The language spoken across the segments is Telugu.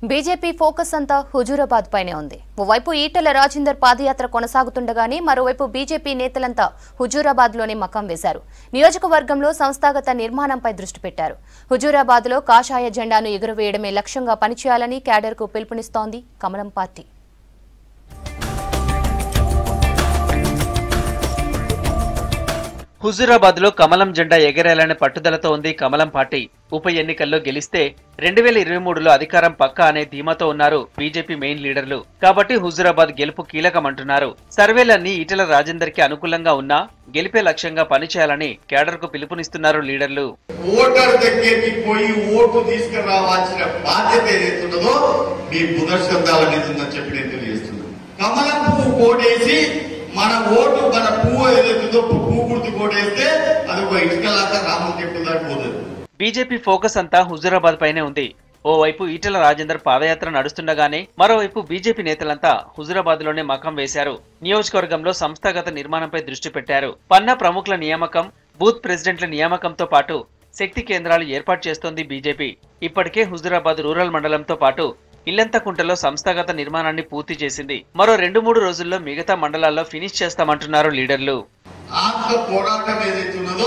బీజేపీ ఫోకస్ అంతా హుజూరాబాద్ పైనే ఉంది ఓవైపు ఈటెల రాజేందర్ పాదయాత్ర కొనసాగుతుండగానే మరోవైపు బీజేపీ నేతలంతా హుజూరాబాద్ లోనే మకం వేశారు నియోజకవర్గంలో సంస్థాగత నిర్మాణంపై దృష్టి పెట్టారు హుజూరాబాద్ లో కాషాయ జెండాను ఎగురవేయడమే లక్ష్యంగా పనిచేయాలని క్యాడర్కు పిలుపునిస్తోంది కమలం పార్టీ హుజూరాబాద్ లో కమలం జెండా ఎగరేయాలనే పట్టుదలతో ఉంది కమలం పార్టీ ఉప ఎన్నికల్లో గెలిస్తే రెండు వేల ఇరవై మూడులో అధికారం పక్కా అనే ధీమాతో ఉన్నారు బీజేపీ మెయిన్ లీడర్లు కాబట్టి హుజూరాబాద్ గెలుపు కీలకమంటున్నారు సర్వేలన్నీ ఈటెల రాజేందర్ కి అనుకూలంగా ఉన్నా గెలిపే లక్ష్యంగా పనిచేయాలని కేడర్ కు పిలుపునిస్తున్నారు లీడర్లు ఓటర్ దగ్గరికి పోయి ఓటు తీసుకురావాల్సిన బాధ్యత ఏదైతున్నదో మీ పునర్శబ్దాల మీద ఉందని చెప్పి నేను తెలియజేస్తున్నాను కమలం పువ్వు కోటేసి మన ఓటు మన పువ్వు ఏదైతుందో పువ్వు గుర్తు కోటేస్తే అది ఒక ఇటుకలాగా రామం టెంపుల్ దాకా పోతుంది బీజేపీ ఫోకస్ అంతా హుజూరాబాద్ పైనే ఉంది ఓవైపు ఈటెల రాజేందర్ పాదయాత్ర నడుస్తుండగానే మరోవైపు బీజేపీ నేతలంతా హుజూరాబాద్ లోనే మకం వేశారు నియోజకవర్గంలో సంస్థాగత నిర్మాణంపై దృష్టి పెట్టారు పన్నా ప్రముఖుల నియామకం బూత్ ప్రెసిడెంట్ల నియామకంతో పాటు శక్తి కేంద్రాలు ఏర్పాటు చేస్తోంది బీజేపీ ఇప్పటికే హుజూరాబాద్ రూరల్ మండలంతో పాటు ఇల్లంతకుంటలో సంస్థాగత నిర్మాణాన్ని పూర్తి చేసింది మరో రెండు మూడు రోజుల్లో మిగతా మండలాల్లో ఫినిష్ చేస్తామంటున్నారు లీడర్లు ఆత్మ పోరాటం ఏదైతే ఉన్నదో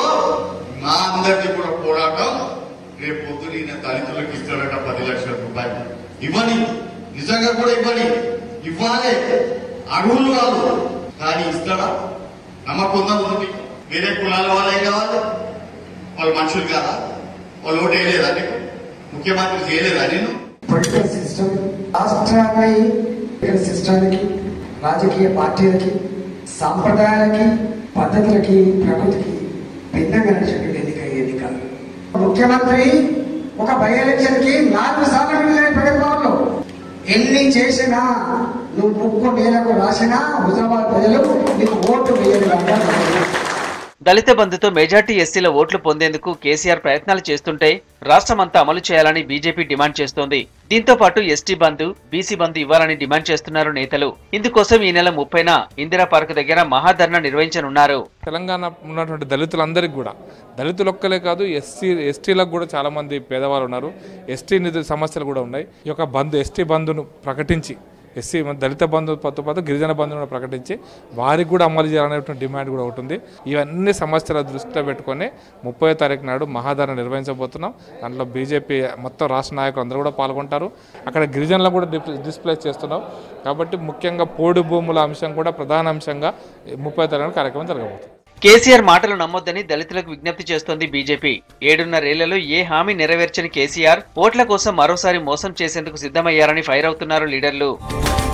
మా అందరిది కూడా పోరాటం రేపు పొద్దున ఈయన దళితులకు ఇస్తాడట పది లక్షల రూపాయలు ఇవ్వని నిజంగా కూడా ఇవ్వని ఇవ్వాలి అడుగులు వాళ్ళు కానీ ఇస్తాడా నమ్మకం ఉందా ఉంది మీకు? వేరే కులాల వాళ్ళే కావాలి వాళ్ళు మనుషులు కాదా వాళ్ళు ఓటు వేయలేదా నీకు ముఖ్యమంత్రి చేయలేదా నేను పొలిటికల్ సిస్టమ్ రాష్ట్రాన్ని పొలిటికల్ సిస్టానికి రాజకీయ పార్టీలకి సాంప్రదాయాలకి పద్ధతులకి ప్రకృతికి భిన్నంగా నడిచేటువంటి ఎన్నిక ఈ ఎన్నిక ముఖ్యమంత్రి ఒక బై ఎలక్షన్ కి నాలుగు సార్లు వెళ్ళాడు ప్రగతి భవన్లో ఎన్ని చేసినా నువ్వు ముక్కు నేలకు రాసినా హుజరాబాద్ ప్రజలు నీకు ఓటు వేయరు కనుక దళిత బంధుతో మెజార్టీ ఎస్సీల ఓట్లు పొందేందుకు కేసీఆర్ ప్రయత్నాలు చేస్తుంటే రాష్ట్రమంతా అమలు చేయాలని బీజేపీ డిమాండ్ చేస్తోంది దీంతో పాటు ఎస్టీ బంధు బీసీ బంధు ఇవ్వాలని డిమాండ్ చేస్తున్నారు నేతలు ఇందుకోసం ఈ నెల ముప్పైన ఇందిరా పార్క్ దగ్గర మహాధర్నా నిర్వహించనున్నారు తెలంగాణ ఉన్నటువంటి దళితులందరికీ కూడా దళితులు ఒక్కలే కాదు ఎస్సీ ఎస్టీలకు కూడా చాలామంది పేదవాళ్ళు ఉన్నారు ఎస్టీ నిధుల సమస్యలు కూడా ఉన్నాయి ఈ యొక్క బంధు ఎస్టీ బంధును ప్రకటించి ఎస్సీ దళిత బంధుతో పాటు గిరిజన బంధువును కూడా ప్రకటించి వారికి కూడా అమలు చేయాలనేటువంటి డిమాండ్ కూడా ఒకటి ఉంది ఇవన్నీ సమస్యల దృష్టిలో పెట్టుకొని ముప్పై తారీఖు నాడు మహాధారణ నిర్వహించబోతున్నాం దాంట్లో బీజేపీ మొత్తం రాష్ట్ర నాయకులు అందరూ కూడా పాల్గొంటారు అక్కడ గిరిజనులు కూడా డిప్- డిస్ప్లే చేస్తున్నాం కాబట్టి ముఖ్యంగా పోడు భూముల అంశం కూడా ప్రధాన అంశంగా ముప్పై తారీఖు కార్యక్రమం జరగబోతుంది కేసీఆర్ మాటలు నమ్మొద్దని దళితులకు విజ్ఞప్తి చేస్తోంది బీజేపీ ఏడున్నరేళ్లలో ఏ హామీ నెరవేర్చని కేసీఆర్ ఓట్ల కోసం మరోసారి మోసం చేసేందుకు సిద్ధమయ్యారని ఫైర్ అవుతున్నారు లీడర్లు